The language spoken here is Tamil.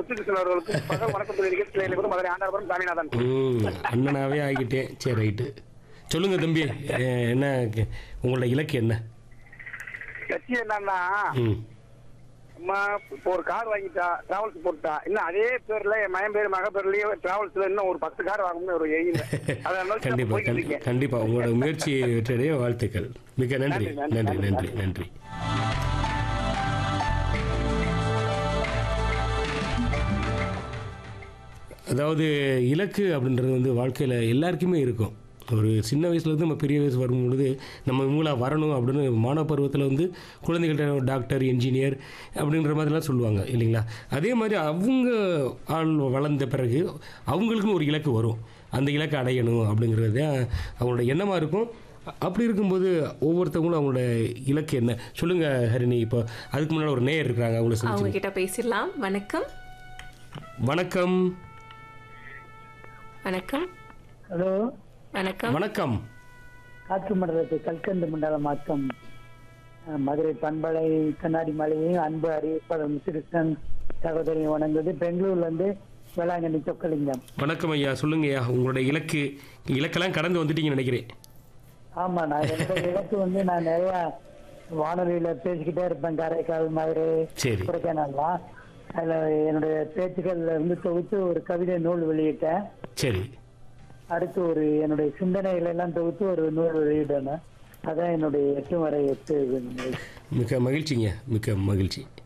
முத்துகிருஷ்ணன் அவர்களுக்கு பகல் வணக்கம் சொல்லி நிகழ்ச்சியில் இருந்து மதுரை ஆண்டாபுரம் சாமிநாதன் ம் அண்ணனாவே ஆகிட்டேன் சரி ரைட்டு சொல்லுங்க தம்பி அஹ், என்ன கே- உங்களோட இலக்கு என்ன லட்சியம் என்னன்னா ம் அம்மா இப்போ ஒரு கார் வாங்கிட்டா டிராவல்ஸ் போட்டா இன்னும் அதே பேர்ல என் மகன் பேர் மக பேர்லயே டிராவல்ஸ்ல இன்னும் ஒரு பத்து கார் வாங்கணும்னு ஒரு எய்ம் அதை நோக்கி நான் கண்டிப்பா போய்கிட்டு கண்டி- இருக்கேன் கண்டிப்பா உங்களோட முயற்சி வெற்றியடைய வாழ்த்துக்கள் மிக நன்றி நன்றி, நன்றி, நன்றி நன்றி நன்றி அதாவது இலக்கு அப்படின்றது வந்து வாழ்க்கையில் எல்லாருக்குமே இருக்கும் ஒரு சின்ன வயசுலேருந்து நம்ம பெரிய வயசு வரும்பொழுது நம்ம மூலா வரணும் அப்படின்னு மாணவ பருவத்தில் வந்து குழந்தைகள்கிட்ட டாக்டர் என்ஜினியர் அப்படின்ற மாதிரிலாம் சொல்லுவாங்க இல்லைங்களா அதே மாதிரி அவங்க ஆள் வளர்ந்த பிறகு அவங்களுக்குன்னு ஒரு இலக்கு வரும் அந்த இலக்கை அடையணும் அப்படிங்கிறது தான் அவங்களோட எண்ணமாக இருக்கும் அப்படி இருக்கும்போது ஒவ்வொருத்தவங்களும் அவங்களோட இலக்கு என்ன சொல்லுங்கள் ஹரிணி இப்போ அதுக்கு முன்னாடி ஒரு நேயர் இருக்கிறாங்க அவங்கள அவங்க சொல்லி கிட்ட பேசிடலாம் வணக்கம் வணக்கம் வணக்கம் ஹலோ வணக்கம் வணக்கம் காற்று மண்டலத்தை கல்கண்டு மண்டலமாக்கம் அஹ், மதுரை பண்பலை கண்ணாடி மலையையும் அன்பு அறிவிப்பாளர் முத்துகிருஷ்ணன் சகோதரியும் வணங்குது பெங்களூர்ல இருந்து வேளாங்கண்ணி சொக்கலிங்கம் வணக்கம் ஐயா சொல்லுங்க ஐயா உங்களோட இலக்கு இலக்கெல்லாம் கடந்து வந்துட்டீங்கன்னு நினைக்கிறேன் ஆமா நான் என்னோட இலக்கு வந்து நான் நிறைய வானொலியில பேசிக்கிட்டே இருப்பேன் காரைக்கால் மதுரை சரி கொடைக்கானல்லாம் அதுல என்னுடைய பேச்சுக்கள்ல இருந்து தொகுத்து ஒரு கவிதை நூல் வெளியிட்டேன் சரி அடுத்து ஒரு என்னுடைய சிந்தனைகளை எல்லாம் தொகுத்து ஒரு நூல் வெளியிடணும் அதான் என்னுடைய எட்டு வரை எட்டு இது. மிக்க மகிழ்ச்சிங்க மிக்க மகிழ்ச்சி